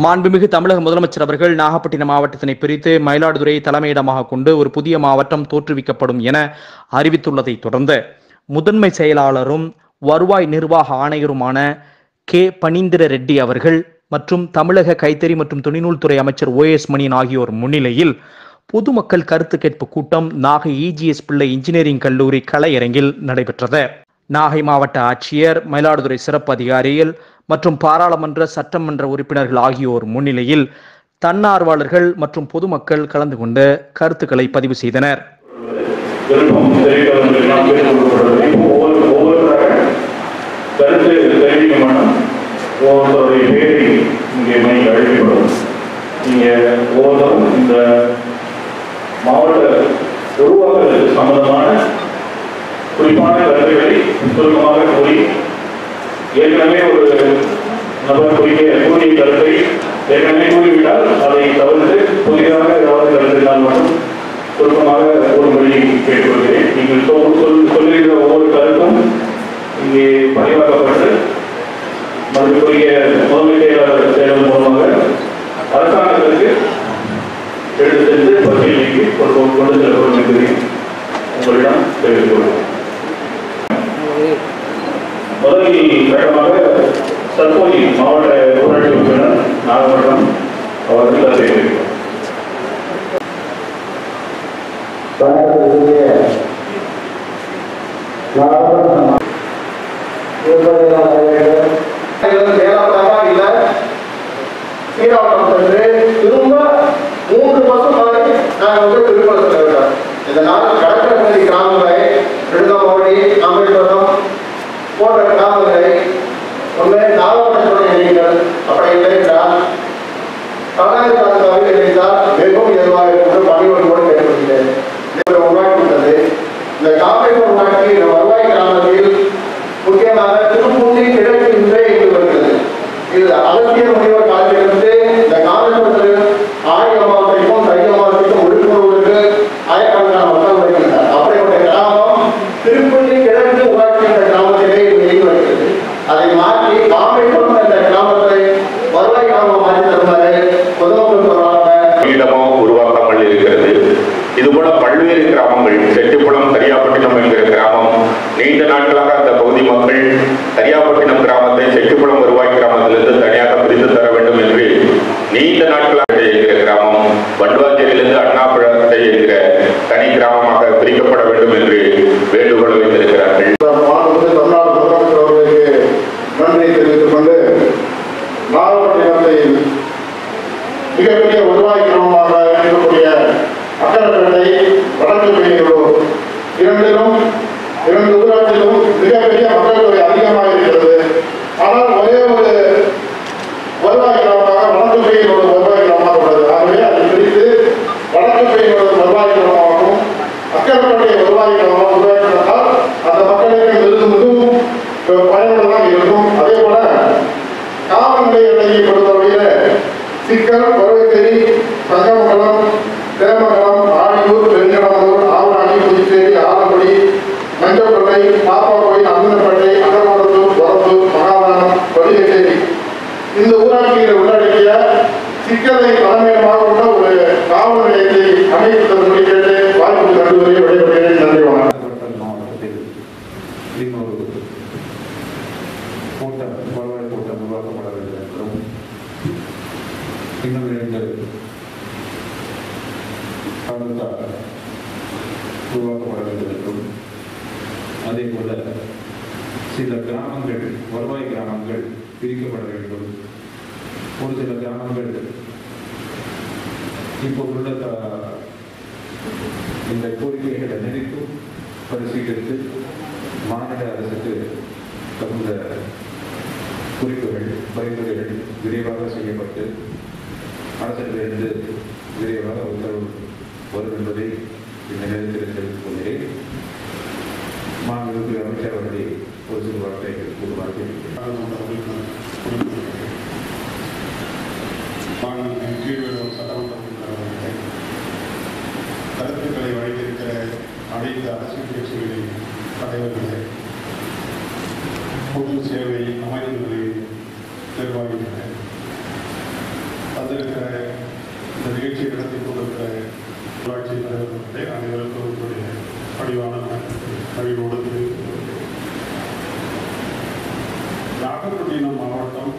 மாண்புமிகு தமிழக முதலமைச்சர் அவர்கள் நாகப்பட்டினம் மாவட்டத்தினை பிரித்து மயிலாடுதுறை தலைமையிடமாக கொண்டு ஒரு புதிய மாவட்டம் தோற்றுவிக்கப்படும் என அறிவித்துள்ளதை தொடர்ந்து முதன்மை செயலாளரும் வருவாய் நிர்வாக ஆணையருமான கே பனீந்திர ரெட்டி அவர்கள் மற்றும் தமிழக கைத்தறி மற்றும் துணிநூல்துறை அமைச்சர் ஓ எஸ் மணியன் ஆகியோர் முன்னிலையில் பொதுமக்கள் கருத்து கேட்பு கூட்டம் நாகை இஜிஎஸ் பிள்ளை இன்ஜினியரிங் கல்லூரி கலையரங்கில் நடைபெற்றது நாகை மாவட்ட ஆட்சியர் மயிலாடுதுறை சிறப்பு அதிகாரிகள் மற்றும் பாராளுமன்ற சட்டமன்ற உறுப்பினர்கள் ஆகியோர் முன்னிலையில் தன்னார்வலர்கள் மற்றும் பொதுமக்கள் கலந்து கொண்டு கருத்துக்களை பதிவு செய்தனர் விருப்பம் தெரிவித்தவர்களுக்கு நாம் கேட்டுக்கொள்ளப்படுறது இப்போ ஒவ்வொரு ஒவ்வொருத்தராக கருத்து தெரிவிக்க மாட்டோம் ஒவ்வொருத்தருடைய பேரை இங்கே மையில் அழைக்கப்படும் நீங்கள் ஒவ்வொருத்தரும் இந்த மாவட்ட உருவாக்குறதுக்கு சம்பந்தமான குறிப்பான கருத்துக்களை சுருக்கமாக கூறி ஏற்கனவே ஒரு நபர் கூறிய கூறிய கருத்தை ஏற்கனவே கூறிவிட்டால் அதை தவிர்த்து புதிதாக ஏதாவது கருத்துக்கள் மட்டும் சுருக்கமாக கூறும்படி கேட்டுக்கொள்கிறேன் நீங்கள் சொல் சொல் சொல்லுகிற ஒவ்வொரு கருத்தும் இங்கே பதிவாக்கப்பட்டு மதிப்புரிய முதன்மை செயலாளர் செயலர் மூலமாக அரசாங்கத்திற்கு எடுத்து சென்று பரிசீலனைக்கு கொண்டு கொண்டு செல்லப்படும் என்பதை உங்களிடம் தெரிவித்துக் கொள்கிறேன் முதலில் கட்டமாக தற்போது மாவட்ட ஊராட்சி உறுப்பினர் நாகப்பட்டினம் அவர்கள் கருத்தை தெரிவிக்கிறார் வணக்கத்துக்குரிய நாகப்பட்டினம் வேளாண்மையாக இல்ல சீராவட்டம் சென்று திரும்ப மூன்று மாசம் மாதிரி நாங்கள் வந்து திருமணம் செல்ல வேண்டும் இதனால் கடற்கரை பகுதி கிராமங்களை நெடுங்கமோடி அம்பேத்வரம் போன்ற கிராமங்களை ஒன்று நாகப்பட்டினத்துடன் இணைங்கள் அப்படி இல்லை என்றால் தமிழ்நாடு தாலுகாவில் இணைந்தால் மிகவும் எதுவாக இருக்கும் பணியோடு கேட்டுக்கொள்கிறேன் இதை உருவாக்கிவிட்டது இந்த காப்பீடு உருவாக்கி இந்த வருவாய் கிராமத்தில் முக்கியமாக திருப்பூண்டி கிழக்கு இன்றே இங்கு வருகிறது இது அகத்திய முனிவர் காலத்திலிருந்து இந்த காலகட்டத்தில் ஆயிரம் மாவட்டத்திற்கும் தைய மாவட்டத்திற்கும் விழிப்புணர்வுக்கு ஆயிரக்கணக்கான மக்கள் வருகின்றனர் அப்படிப்பட்ட கிராமம் திருப்பள்ளி கிழக்கு ஊராட்சி என்ற கிராமத்திலே இது இயங்கி வருகிறது அதை மாற்றி பாம்பேபுரம் என்ற கிராமத்தை வருவாய் கிராமம் மாற்றி தருமாறு பொதுமக்கள் தொடர்பாக இடமோ உருவாக்காமல் இருக்கிறது இதுபோல பல்வேறு கிராமங்கள் செட்டிப்புலம் கரியாப்பட்டினம் என்கிற கிராமம் நீண்ட நாட்களாக அந்த பகுதி மக்கள் கரியாப்பட்டினம் கிராமத்தை செட்டிப்புலம் வருவாய் கிராமத்திலிருந்து தனியாக பிரித்து தர வேண்டும் என்று நீண்ட நாட்களாக என்கிற கிராமம் வண்டுவாஞ்சேரியிலிருந்து அண்ணாபுரத்தை என்கிற தனி கிராமமாக பிரிக்கப்பட வேண்டும் என்று வேண்டுகோள் வைத்திருக்கிறார்கள் மாண்புமிகு தமிழ்நாடு முதலமைச்சர் அவர்களுக்கு நன்றி தெரிவித்துக் கொண்டு நாகப்பட்டினத்தை மிகப்பெரிய வருவாய் கிராமமாக இருக்கக்கூடிய அக்கரப்பேட்டை வடக்கு பெய்யூர் இரண்டிலும் இரண்டு ஊராட்சியிலும் மிகப்பெரிய மக்கள் தொகை அதிகமாக இருக்கிறது ஆனால் ஒரே ஒரு வருவாய் கிராமமாக வடக்கு பெய்யூரோட வருவாய் கிராமமாக உள்ளது ஆகவே அதை பிரித்து வடக்கு பெய்யூரோட வருவாய் கிராமமாகவும் அக்கரப்பேட்டை வருவாய் கிராமமாக உருவாக்கினால் அந்த மக்களுக்கு மிகவும் மிகவும் பயனுள்ளதாக இருக்கும் அதே போல காவல்நிலைய எல்லையை பொறுத்தவரையில சிக்கல் பருவத்தேரி சங்கமங்கலம் தேமங்கலம் ஆடியூர் வெங்கடமூர் ஆவணாணி புதுச்சேரி ஆலங்குடி மஞ்சப்பள்ளை பாப்பாக்கோயில் அந்தனப்பள்ளை அகர்வரத்தூர் வரத்தூர் மகாதானம் வடிகட்டேரி இந்த ஊராட்சிகளை உள்ளடக்கிய சிக்கலை தலைமையிடமாக கொண்ட ஒரு காவல் நிலையத்தை அமைத்து தரும்படி கேட்டு வாய்ப்பு கல்லூரியை விடைபெறுகிறேன் நன்றி வணக்கம் நாகப்பட்டினம் மாவட்டத்தில் இன்னொரு கூட்டம் வருவாய் கூட்டம் உருவாக்கப்பட வேண்டும் என்றும் இன்னும் இரண்டு தாலுகா உருவாக்கப்பட வேண்டும் என்றும் அதே போல சில கிராமங்கள் வருவாய் கிராமங்கள் பிரிக்கப்பட வேண்டும் ஒரு சில கிராமங்கள் இப்போ உள்ள த- இந்த கோரிக்கைகளை நினைத்தும் பரிசீலித்து மாநில அரசுக்கு தகுந்த குறிப்புகள் பரிந்துரைகள் விரைவாக செய்யப்பட்டு அரசிடமிருந்து விரைவாக உத்தரவு வரும் என்பதை இந்த நேரத்தில் தெரிவித்துக் கொள்கிறேன் மாநிலத்தில் அமைச்சர் அவர்களை ஒரு சில வார்த்தைகள் கூறுவார்கள் மாநிலத்தின் கீழ்வரும் சட்டமன்ற உறுப்பினர்களே, கருத்துக்களை வழங்கியிருக்கிற அனைத்து அரசியல் கட்சிகளின் தலைவர்களே பொது சேவை அமைப்புகளின் நிர்வாகிகளே வந்திருக்கிற இந்த நிகழ்ச்சியை நடத்தி கொண்டிருக்கிற உள்ளாட்சி தலைவர்களே அனைவருக்கும் உங்களுடைய பணிவான பணிவோடு தெரிவித்துக் நாகப்பட்டினம் மாவட்டம்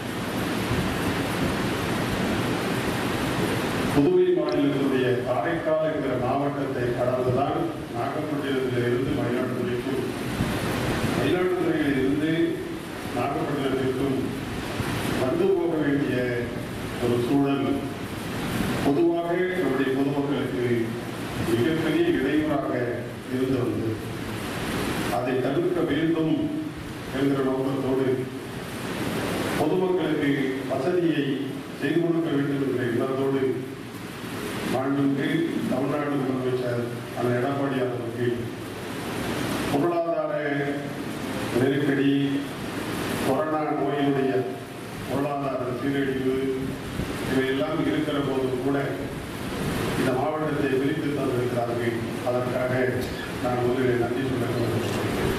புதுவை மாநிலத்தினுடைய காரைக்கால் என்கிற மாவட்டத்தை கடந்துதான் நாகப்பட்டினத்திலிருந்து மயிலாடுதுறைக்கும் மயிலாடுதுறையில் இருந்து நாகப்பட்டினத்திற்கும் வந்து போக வேண்டிய ஒரு சூழல் பொதுவாக நம்முடைய பொதுமக்களுக்கு மிகப்பெரிய இடையூறாக இருந்து வந்தது அதை தவிர்க்க வேண்டும் என்கிற நோக்கத்தோடு பொதுமக்களுக்கு வசதியை செய்து கொடுக்க வேண்டும் என்ற எண்ணத்தோடு மாண்புக்கு தமிழ்நாடு முதலமைச்சர் அந்த எடப்பாடியார் அவர்கள் பொருளாதார நெருக்கடி கொரோனா நோயினுடைய பொருளாதார சீரழிவு இவையெல்லாம் இருக்கிற போது கூட இந்த மாவட்டத்தை பிரித்து தந்திருக்கிறார்கள் அதற்காக நான் முதலில் நன்றி சொல்ல விரும்புகிறேன்.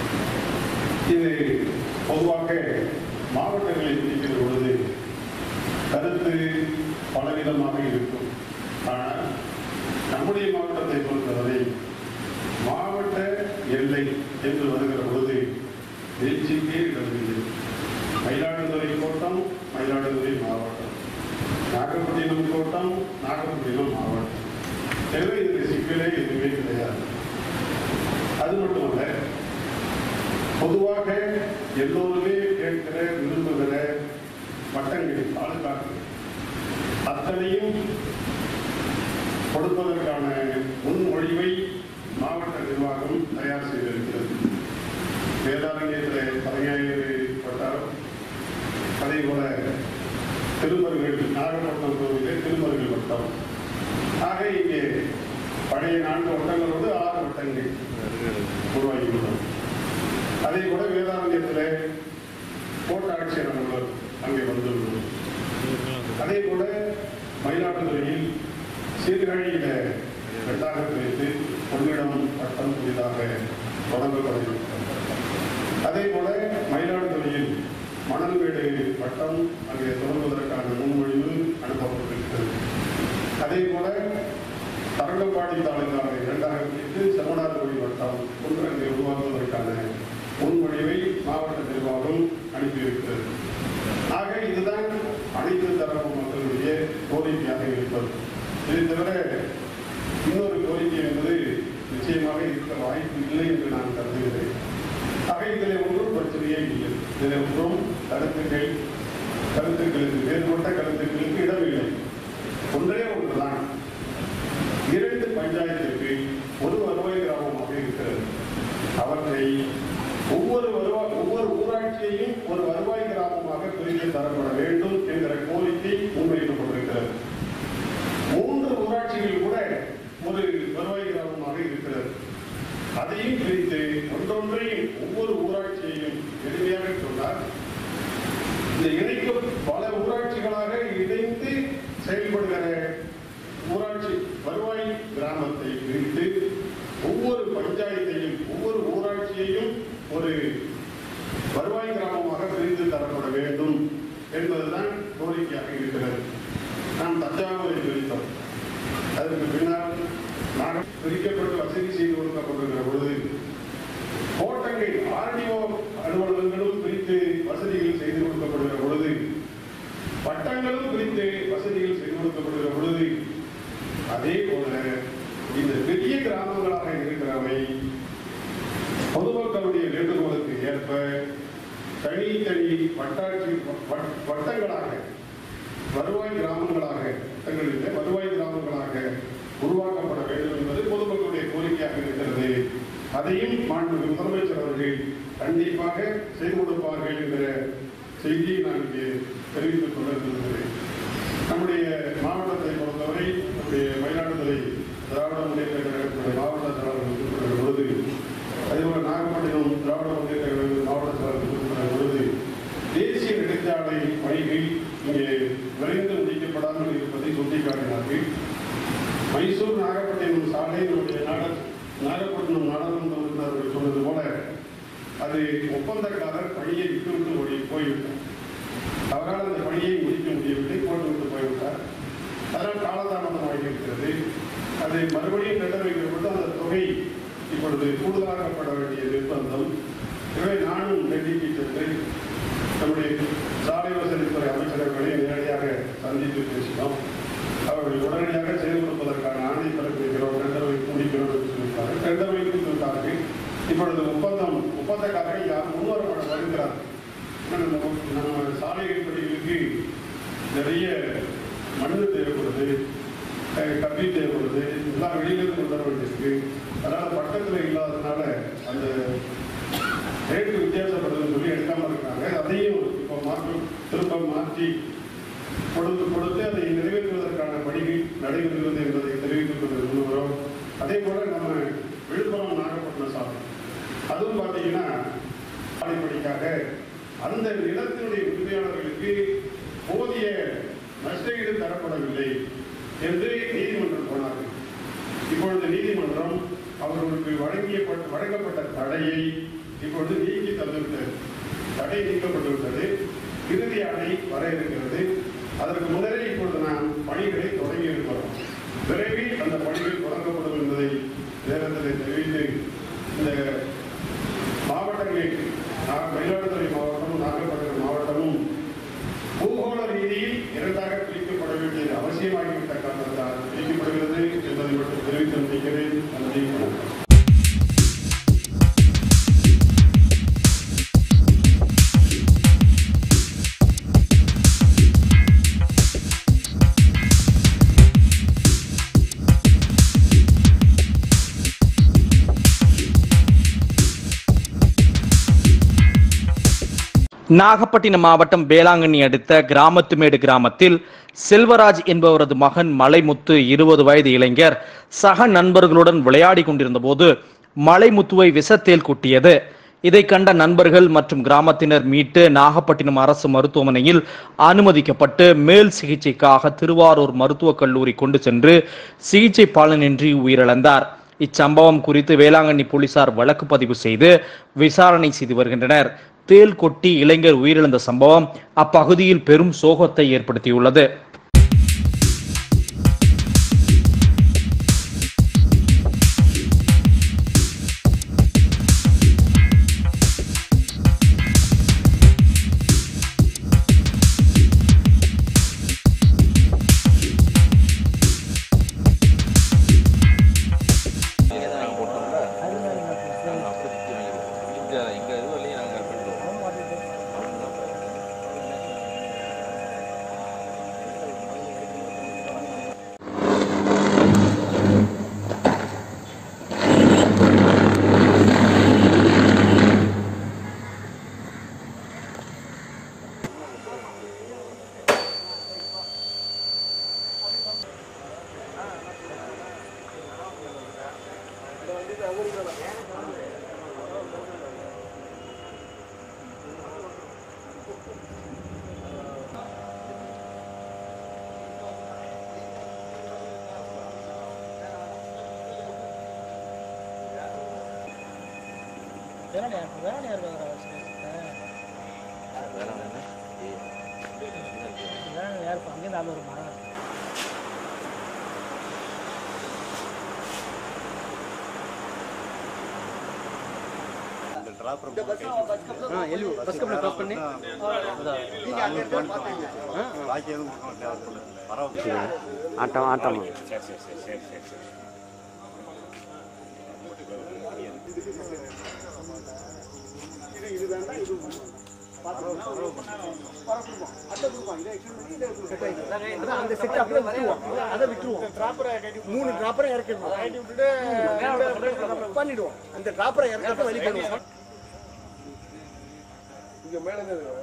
இது பொதுவாக மாவட்டங்களை பிரிக்கிற பொழுது கருத்து பலவிதமாக இருக்கும் ஆனால் நம்முடைய மாவட்டத்தை பொறுத்தவரை மாவட்ட எல்லை என்று வருகிற பொழுது எழுச்சிக்கே இடமில்லை மயிலாடுதுறை கோட்டம் மயிலாடுதுறை மாவட்டம் நாகப்பட்டினம் கோட்டம் நாகப்பட்டினம் மாவட்டம் எனவே இதில் சிக்கலே எதுவுமே கிடையாது அது மட்டுமல்ல பொதுவாக எல்லோருமே கேட்கிற விரும்புகிற வட்டங்கள் தாலுக்காக்கள் அத்தனையும் கொடுப்பதற்கான முன்மொழிவை மாவட்ட நிர்வாகம் தயார் செய்திருக்கிறது வேதாரண்யத்தில் பதினேழு வட்டாரம் அதே போல திருமருகள் நாகப்பட்டினம் கோவிலில் திருமருகள் வட்டம் ஆக இங்கே பழைய நான்கு வட்டங்களோடு ஆறு வட்டங்கள் உருவாகியுள்ளன அதே போல வேதாரண்யத்தில் கோட்டாட்சியர் அலுவலர் அங்கே வந்துள்ளது அதே போல மயிலாடுதுறையில் சீர்காழியில இரண்டாக பிரித்து பொன்னிடம் வட்டம் புதிதாக தொடங்கப்பட்டிருக்கிறது அதே போல மயிலாடுதுறையில் மணல்மேடு வட்டம் அங்கே தொடங்குவதற்கான முன்மொழிவு அனுப்பப்பட்டிருக்கிறது அதே போல தரங்கம்பாடி தாலுகாவை இரண்டாக பிரித்து செவனார்கோடி வட்டம் ஒன்று அங்கே உருவாக்குவதற்கான முன்மொழிவை மாவட்ட நிர்வாகம் அனுப்பியிருக்கிறது ஆக இதுதான் அனைத்து தரப்பு மக்களுடைய கோரிக்கையாக இருப்பது இதை தவிர இன்னொரு கோரிக்கை என்பது நிச்சயமாக இருக்க வாய்ப்பு இல்லை என்று நான் கருதுகிறேன் ஆக இதில் ஒன்றும் பிரச்சனையே இல்லை இதில் ஒன்றும் கருத்துக்கள் கருத்துக்களுக்கு வேறுபட்ட கருத்துக்களுக்கு இடமில்லை ஒன்றே ஒன்றுதான் இரண்டு பஞ்சாயத்திற்கு ஒரு வருவாய் கிராமமாக இருக்கிறது அவற்றை ஒவ்வொரு வருவாய் ஒவ்வொரு ஊராட்சியையும் ஒரு வருவாய் கிராமமாக பிரித்து தரப்பட வேண்டும் என்கிற கோரிக்கை முன்வைக்கப்பட்டிருக்கிறது மூன்று ஊராட்சிகள் கூட ஒரு வருவாய் கிராமமாக இருக்கிறது அதையும் பிரித்து ஒன்றொன்றையும் ஒவ்வொரு ஊராட்சியையும் எளிமையாக சொன்னார் இந்த இணைக்கும் பல ஊராட்சிகளாக இணைந்து செயல்படுகிற ஊராட்சி வருவாய் கிராமத்தை பிரித்து ஒவ்வொரு பஞ்சாயத்தையும் ஒவ்வொரு ஊராட்சியையும் ஒரு வருவாய் கிராமமாக பிரித்து தரப்பட வேண்டும் என்பதுதான் கோரிக்கையாக இருக்கிறது நாம் தஞ்சாவூரை பிரித்தோம் அதற்கு பின்னால் நாங்கள் பிரிக்கப்பட்டு வசதி செய்து கொடுக்கப்பட்டிருக்கிற பொழுது கோட்டங்கள் ஆர்டிஓ அலுவலகங்களும் பிரித்து வசதிகள் செய்து கொடுக்கப்படுகிற பொழுது பட்டங்களும் பிரித்து வசதிகள் செய்து கொடுக்கப்படுகிற பொழுது அதே போல இந்த பெரிய கிராமங்களாக இருக்கிறவை பொதுமக்களுடைய வேண்டுகோளுக்கு ஏற்ப தனித்தனி வட்டாட்சி வட்- வட்டங்களாக வருவாய் கிராமங்களாக வட்டங்களில் வருவாய் கிராமங்களாக உருவாக்கப்பட வேண்டும் என்பது பொதுமக்களுடைய கோரிக்கையாக இருக்கிறது அதையும் மாண்புமிகு முதலமைச்சர் அவர்கள் கண்டிப்பாக செய்து கொடுப்பார்கள் என்கிற செய்தியை நான் இங்கே தெரிவித்துக் கொள்ள விரும்புகிறேன் நம்முடைய மாவட்டத்தை பொறுத்தவரை நம்முடைய மயிலாடுதுறை திராவிட முன்னேற்ற கழகத்தினுடைய மாவட்ட செயலாளர் உறுப்பினர் பொழுது அதேபோல நாகப்பட்டினம் திராவிட முன்னேற்ற கழக மாவட்ட செயலாளர் உறுப்பினர் பொழுது தேசிய நெடுஞ்சாலை பணிகள் இங்கே விரைந்து முடிக்கப்படாமல் இருப்பதை சுட்டிக்காட்டினார்கள் மைசூர் நாகப்பட்டினம் சாலை நம்முடைய நாட நாகப்பட்டினம் நாடாளுமன்ற உறுப்பினர்கள் சொன்னது போல அது ஒப்பந்தக்காரர் பணியை விட்டுவிட்டு ஓடி போய்விட்டார் அவரால் அந்த பணியை முடிக்க முடியவில்லை போட்டுவிட்டு போய்விட்டார் அதனால் காலதாமதமாகி இருக்கிறது அதை மறுபடியும் டெண்டர் வைக்கப்பட்டு அந்த தொகை இப்பொழுது கூடுதலாக்கப்பட வேண்டிய நிர்பந்தம் எனவே நானும் டெல்லிக்கு சென்று நம்முடைய சாலை வசதித்துறை அமைச்சர்களை நேரடியாக சந்தித்து பேசினோம் அவர்கள் உடனடியாக செய்து கொடுப்பதற்கான ஆணை பிறப்பிக்கிறோம் டெண்டர் வைத்து முடிக்கிறோம் என்று சொல்லியிருக்கார்கள் டெண்டர் வைத்து விட்டார்கள் இப்பொழுது ஒப்பந்தம் ஒப்பந்தக்காரர்கள் யார் முன்வர வருகிறார்கள் ஆனால் நம்ம நம்ம சாலைகள் பணிகளுக்கு நிறைய மண்ணு தேவைப்படுது அஹ் கம்பி தேவைப்படுது எல்லாம் வெளியிலிருந்து கொண்டு வர வேண்டியிருக்கு அதனால பக்கத்தில் இல்லாததுனால அந்த ரேட்டு வித்தியாசப்படுதுன்னு சொல்லி எடுக்காம இருக்காங்க அதையும் இப்போ மாற்றம் திரும்ப மாற்றி கொடுத்து கொடுத்து அதை நிறைவேற்றுவதற்கான பணிகள் நடைபெறுகிறது என்பதை தெரிவித்துக் கொண்டு விரும்புகிறோம் அதே போல நம்ம விழுப்புரம் நாகப்பட்டினம் சாலை அதுவும் பார்த்தீங்கன்னா சாலைப்படிக்காக அந்த நிலத்தினுடைய உரிமையாளர்களுக்கு போதிய நஷ்டஈடு தரப்படவில்லை என்று நீதிமன்றம் போனார்கள் இப்பொழுது நீதிமன்றம் அவர்களுக்கு வழங்கிய வழங்கப்பட்ட தடையை இப்பொழுது நீக்கி தந்துவிட்டது தடை நீக்கப்பட்டு விட்டது இறுதி ஆணை வர இருக்கிறது அதற்கு முன்னரே இப்பொழுது நாம் பணிகளை தொடங்கி இருக்கிறோம் விரைவில் அந்த பணிகள் தொடங்கப்படும் என்பதை நேரத்தில் தெரிவித்து இந்த மாவட்டங்களில் நா- மயிலாடுதுறை மாவட்டமும் நாகப்பட்டினம் மாவட்டமும் பூகோள ரீதியில் இரண்டாக பிரிக்கப்பட வேண்டியது அவசியமாகிவிட்ட காரணத்தால் பிரிக்கப்படுகிறது என்பதை மட்டும் தெரிவித்து முடிக்கிறேன் நன்றி வணக்கம் நாகப்பட்டினம் மாவட்டம் வேளாங்கண்ணி அடுத்த கிராமத்துமேடு கிராமத்தில் செல்வராஜ் என்பவரது மகன் மலைமுத்து இருபது வயது இளைஞர் சக நண்பர்களுடன் விளையாடி கொண்டிருந்த போது மலைமுத்துவை விஷத்தேல் குட்டியது இதை கண்ட நண்பர்கள் மற்றும் கிராமத்தினர் மீட்டு நாகப்பட்டினம் அரசு மருத்துவமனையில் அனுமதிக்கப்பட்டு மேல் சிகிச்சைக்காக திருவாரூர் மருத்துவக் கல்லூரி கொண்டு சென்று சிகிச்சை பலனின்றி உயிரிழந்தார் இச்சம்பவம் குறித்து வேளாங்கண்ணி போலீசார் வழக்கு பதிவு செய்து விசாரணை செய்து வருகின்றனர் தேல் கொட்டி இளைஞர் உயிரிழந்த சம்பவம் அப்பகுதியில் பெரும் சோகத்தை ஏற்படுத்தியுள்ளது ஆட்டம் ஆட்டம் அந்த செட் அப்படியே விட்டுருவோம் அதை விட்டுருவோம் மூணு டிராப்பரை இறக்கிடுவோம் இறக்கி விட்டுட்டு பண்ணிடுவோம் அந்த டிராப்பரை இறக்கிறத வழி பண்ணுவோம் இங்க மேல இருந்து இருக்கு.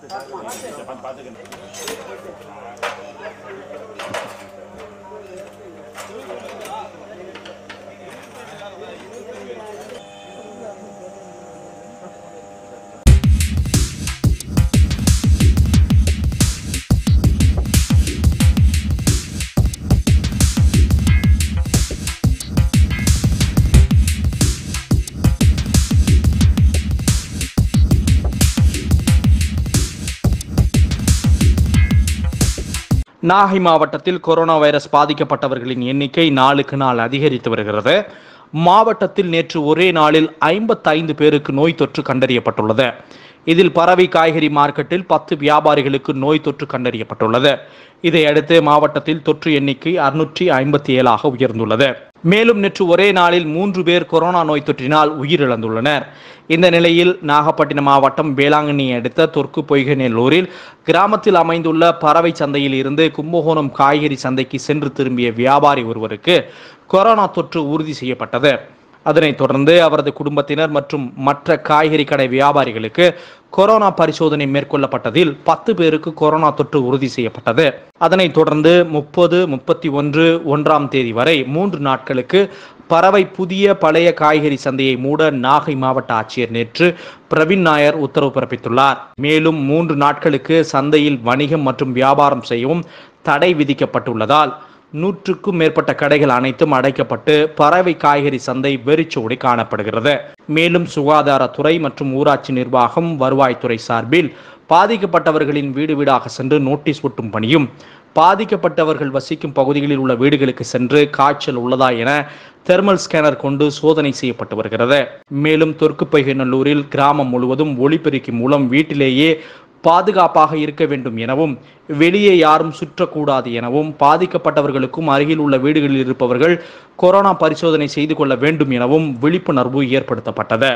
நாகை மாவட்டத்தில் கொரோனா வைரஸ் பாதிக்கப்பட்டவர்களின் எண்ணிக்கை நாளுக்கு நாள் அதிகரித்து வருகிறது மாவட்டத்தில் நேற்று ஒரே நாளில் ஐம்பத்தைந்து பேருக்கு நோய் தொற்று கண்டறியப்பட்டுள்ளது இதில் பறவை காய்கறி மார்க்கெட்டில் பத்து வியாபாரிகளுக்கு நோய் தொற்று கண்டறியப்பட்டுள்ளது இதையடுத்து மாவட்டத்தில் தொற்று எண்ணிக்கை அறுநூற்றி ஐம்பத்தி ஏழாக உயர்ந்துள்ளது மேலும் நேற்று ஒரே நாளில் மூன்று பேர் கொரோனா நோய் தொற்றினால் உயிரிழந்துள்ளனர் இந்த நிலையில் நாகப்பட்டினம் மாவட்டம் வேளாங்கண்ணி அடுத்த தொற்கு பொய்கநல்லூரில் கிராமத்தில் அமைந்துள்ள பறவை சந்தையில் இருந்து கும்பகோணம் காய்கறி சந்தைக்கு சென்று திரும்பிய வியாபாரி ஒருவருக்கு கொரோனா தொற்று உறுதி செய்யப்பட்டது அதனைத் தொடர்ந்து அவரது குடும்பத்தினர் மற்றும் மற்ற காய்கறி கடை வியாபாரிகளுக்கு கொரோனா பரிசோதனை மேற்கொள்ளப்பட்டதில் பத்து பேருக்கு கொரோனா தொற்று உறுதி செய்யப்பட்டது அதனைத் தொடர்ந்து முப்பது முப்பத்தி ஒன்று ஒன்றாம் தேதி வரை மூன்று நாட்களுக்கு பறவை புதிய பழைய காய்கறி சந்தையை மூட நாகை மாவட்ட ஆட்சியர் நேற்று பிரவீன் நாயர் உத்தரவு பிறப்பித்துள்ளார் மேலும் மூன்று நாட்களுக்கு சந்தையில் வணிகம் மற்றும் வியாபாரம் செய்யவும் தடை விதிக்கப்பட்டுள்ளதால் நூற்றுக்கும் மேற்பட்ட கடைகள் அனைத்தும் அடைக்கப்பட்டு பறவை காய்கறி சந்தை வெறிச்சோடி காணப்படுகிறது மேலும் சுகாதாரத்துறை மற்றும் ஊராட்சி நிர்வாகம் வருவாய்த்துறை சார்பில் பாதிக்கப்பட்டவர்களின் வீடு வீடாக சென்று நோட்டீஸ் ஒட்டும் பணியும் பாதிக்கப்பட்டவர்கள் வசிக்கும் பகுதிகளில் உள்ள வீடுகளுக்கு சென்று காய்ச்சல் உள்ளதா என தெர்மல் ஸ்கேனர் கொண்டு சோதனை செய்யப்பட்டு வருகிறது மேலும் தொற்குப்பைகநல்லூரில் கிராமம் முழுவதும் ஒளிபெருக்கி மூலம் வீட்டிலேயே பாதுகாப்பாக இருக்க வேண்டும் எனவும் வெளியே யாரும் சுற்றக்கூடாது எனவும் பாதிக்கப்பட்டவர்களுக்கும் அருகில் உள்ள வீடுகளில் இருப்பவர்கள் கொரோனா பரிசோதனை செய்து கொள்ள வேண்டும் எனவும் விழிப்புணர்வு ஏற்படுத்தப்பட்டது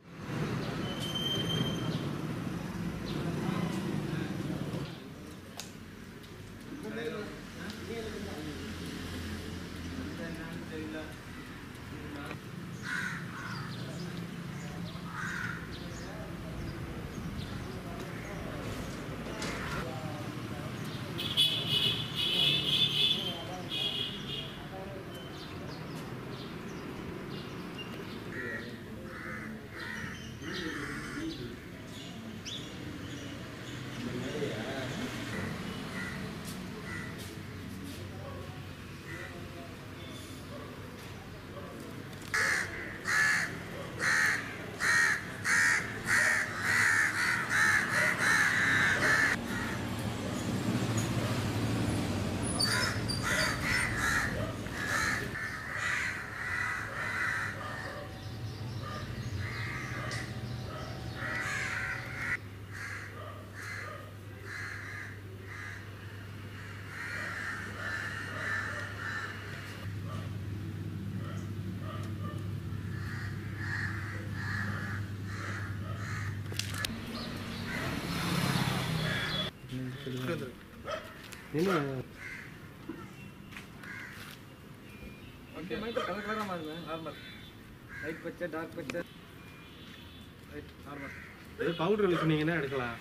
பவுடர் சொன்னீங்கன்னா எடுக்கலாம்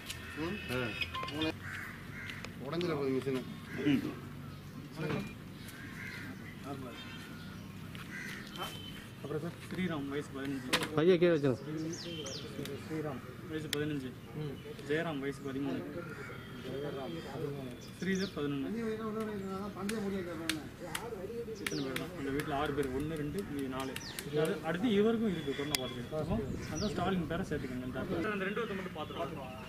உடஞ்சிட போகுது மிஷினு ஸ்ரீராம் வயசு பதினஞ்சு பையன் கீழே வச்சுருங்க ஸ்ரீராம் வயசு பதினஞ்சு ஜெயராம் வயசு பதிமூணு ஸ்ரீதர் பதினொன்று இத்தனை பேர் தான் அந்த வீட்டில் ஆறு பேர் ஒன்று ரெண்டு இது நாலு அது அடுத்து இவருக்கும் இருக்கு கொரோனா பாசிட்டிவ் அப்போ அதான் ஸ்டாலின் பேரை சேர்த்துக்கங்க டாக்டர் அந்த ரெண்டு வருஷம் மட்டும் பார்த்துருவாங்க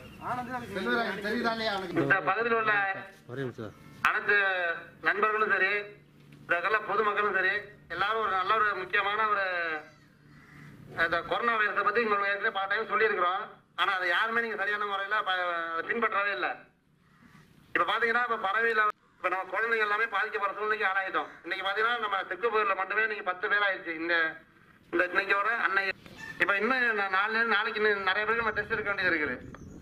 இந்த பகுதியில் உள்ள ஒரே நிமிஷம் அனைத்து நண்பர்களும் சரி இதற்கெல்ல பொதுமக்களும் சரி எல்லாரும் ஒரு நல்ல ஒரு முக்கியமான ஒரு இந்த கொரோனா வைரஸை பற்றி உங்களுக்கு ஏற்கனவே பல டைம் சொல்லியிருக்கிறோம் ஆனால் அதை யாருமே நீங்கள் சரியான முறையில் அதை பின்பற்றவே இல்லை இப்போ பார்த்தீங்கன்னா இப்போ பறவையில் இப்போ நம்ம குழந்தைங்க எல்லாமே பாதிக்கப்படுற சூழ்நிலைக்கு ஆளாயிட்டோம் இன்னைக்கு பார்த்தீங்கன்னா நம்ம தெற்கு பகுதியில் மட்டுமே இன்னைக்கு பத்து பேர் ஆயிடுச்சு இந்த இந்த இன்னைக்கோட அன்னை இப்போ இன்னும் நா- நாலு நாளைக்கு இன்னும் நிறைய பேருக்கு நம்ம டெஸ்ட் எடுக்க வேண்டியது இருக்குது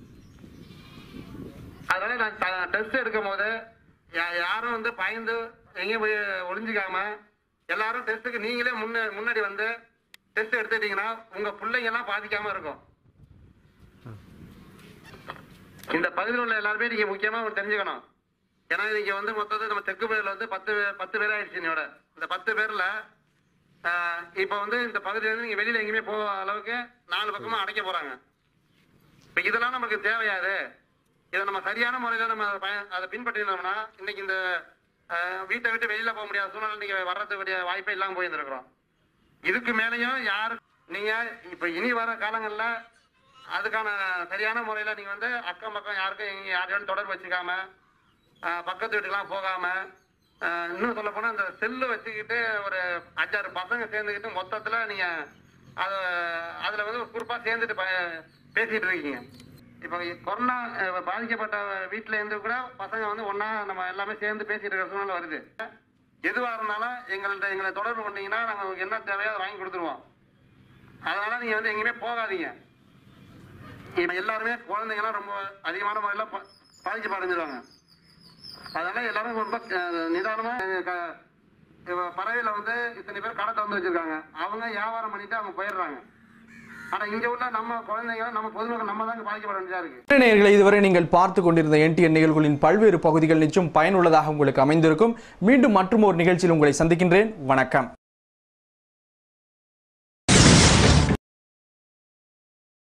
அதனால நான் டெஸ்ட் எடுக்கும் போது யா- யாரும் வந்து பயந்து எங்கேயும் போய் ஒளிஞ்சிக்காம எல்லாரும் டெஸ்ட்டுக்கு நீங்களே முன்ன முன்னாடி வந்து டெஸ்ட் எடுத்துட்டீங்கன்னா உங்க பிள்ளைங்க எல்லாம் பாதிக்காம இருக்கும் இந்த பகுதியில் உள்ள எல்லாருமே நீங்க முக்கியமா ஒண்ணு தெரிஞ்சுக்கணும் ஏன்னா நீங்க வந்து மொத்தத்தில் நம்ம தெற்கு பகுதியில் வந்து பத்து பே- பத்து பேர் ஆயிடுச்சு என்னோட இந்த பத்து பேர்ல ஆஹ், இப்ப வந்து இந்த பகுதியில இருந்து நீங்க வெளியில எங்கேயுமே போக அளவுக்கு நாலு பக்கமா அடைக்க போறாங்க இப்ப இதெல்லாம் நமக்கு தேவையாது இதை நம்ம சரியான முறையில நம்ம அதை பய- அதை பின்பற்றினோம்னா இன்னைக்கு இந்த ஆஹ், வீட்டை விட்டு வெளியில போக முடியாத சூழ்நிலை நீங்க வர்றதுக்கு வாய்ப்பே இல்லாம போயிருந்திருக்கிறோம் இதுக்கு மேலேயும் யாரு நீங்க இப்ப இனி வர காலங்கள்ல அதுக்கான சரியான முறையில நீங்க வந்து அக்கம் பக்கம் யாருக்கும் எங்க யாரையும் தொடர்பு வச்சுக்காம ஆஹ், பக்கத்து வீட்டுக்கெல்லாம் போகாம ஆஹ், இன்னும் சொல்ல போனா இந்த செல்லு வச்சுக்கிட்டு ஒரு அஞ்சாறு பசங்க சேர்ந்துக்கிட்டு மொத்தத்துல நீங்க அத அதுல வந்து ஒரு குறிப்பா சேர்ந்துட்டு ப- பேசிட்டு இருக்கீங்க இப்போ கொரோனா அஹ், பாதிக்கப்பட்ட வீட்டுல இருந்து கூட பசங்க வந்து ஒண்ணா நம்ம எல்லாமே சேர்ந்து பேசிட்டு இருக்கிற சூழ்நிலை வருது எதுவா இருந்தாலும் எங்கள்ட்ட எங்களை தொடர்பு பண்ணீங்கன்னா நாங்க உங்களுக்கு என்ன தேவையோ அதை வாங்கி கொடுத்துருவோம் அதனால நீங்க வந்து எங்கேயுமே போகாதீங்க இப்ப எல்லாருமே குழந்தைங்கலாம் ரொம்ப அதிகமான முறையில் பா- பாதிக்கப்பட்டு அடைஞ்சிருவாங்க அதனால எல்லாரும் ரொம்ப அஹ், நிதானமா அஹ், க- இப்ப பறவையில வந்து இத்தனை பேர் கடை திறந்து வச்சிருக்காங்க அவங்க வியாபாரம் பண்ணிட்டு அவங்க போயிடுறாங்க ஆனா இங்க உள்ள நம்ம குழந்தைங்க நம்ம பொதுமக்கள் நம்ம தான் பாதிக்கப்பட வேண்டியதா இருக்கு நேயர்களை இதுவரை நீங்கள் பார்த்து கொண்டிருந்த என்டிஎன் நிகழ்வுகளின் பல்வேறு பகுதிகள் நிச்சயம் பயனுள்ளதாக உங்களுக்கு அமைந்திருக்கும் மீண்டும் மற்றும் ஒரு நிகழ்ச்சியில் உங்களை சந்திக்கின்றேன் வணக்கம்